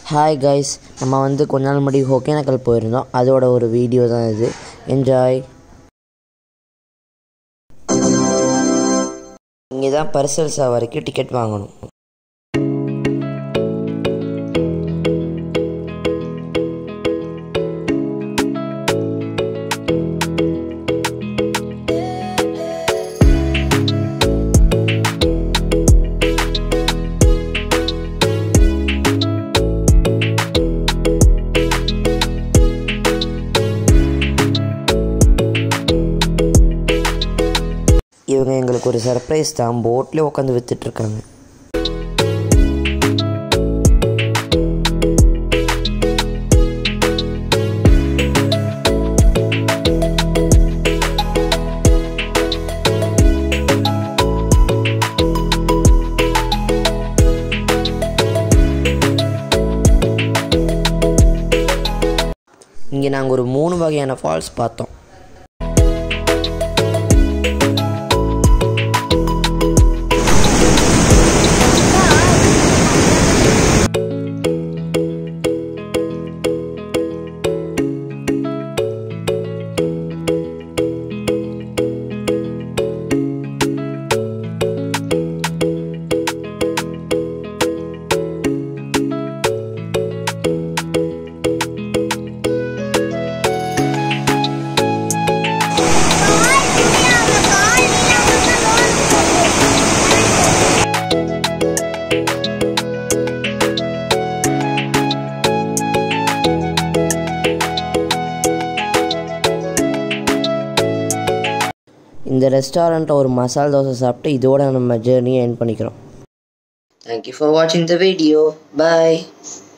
hi guys நம்ம வந்து கொஞ்ச நாள் முன்னாடி ஒகேனக்கல் போயிருந்தோம் அதோட ஒரு வீடியோ தான் இது என்ஜாய் இங்கே தான் பரிசல் சவாரிக்கு டிக்கெட் வாங்கணும் இவங்க எங்களுக்கு ஒரு சர்ப்ரைஸ் தான் போட்லேயே உட்காந்து வித்துட்ருக்காங்க இங்கே நாங்கள் ஒரு மூணு வகையான ஃபால்ஸ் பார்த்தோம் இந்த ரெஸ்டாரண்ட்டில் ஒரு மசால் தோசை சாப்பிட்டு இதோட நம்ம ஜேர்னியை என் பண்ணிக்கிறோம் தேங்க்யூ ஃபார் வாட்சிங் த வீடியோ பாய்